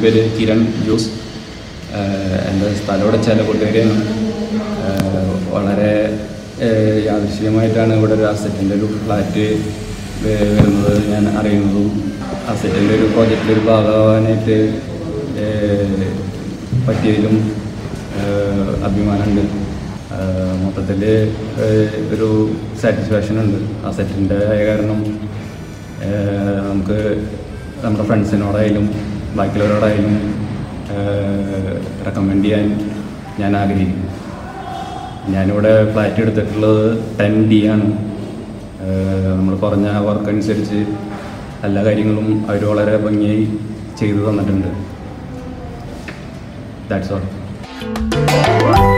പേര് കിരൺ ജോസ് ആഹ് എൻ്റെ സ്ഥലം ഇവിടെ ചേലക്കൊട്ടേരിയാണ് ആഹ് വളരെ ആഹ് യാദൃശ്ചികമായിട്ടാണ് ഇവിടെ ഒരു അസറ്റിൻ്റെ ഒരു ഫ്ലാറ്റ് വരുന്നത് ഞാൻ അറിയുന്നതും അസറ്റിൻ്റെ ഒരു പ്രോജക്റ്റിൽ ഒരു ഭാഗമാവാനായിട്ട് ആഹ് പറ്റിയതിലും ആഹ് അഭിമാനമുണ്ട് മൊത്തത്തിൽ ഒരു സാറ്റിസ്ഫാക്ഷൻ ഉണ്ട് ആ സെറ്റിൻ്റെ കാരണം ആഹ് നമുക്ക് നമ്മുടെ ഫ്രണ്ട്സിനോടായാലും ബാക്കിയുള്ളവരോടായാലും റെക്കമെൻഡ് ചെയ്യാൻ ഞാൻ ആഗ്രഹിക്കുന്നു ഞാനിവിടെ ഫ്ലാറ്റ് എടുത്തിട്ടുള്ളത് ടെൻ ഡി ആണ് നമ്മൾ പറഞ്ഞ വർക്ക് അനുസരിച്ച് എല്ലാ കാര്യങ്ങളും അവർ വളരെ ഭംഗിയായി ചെയ്തു തന്നിട്ടുണ്ട് ദാറ്റ്സ് ഓൾ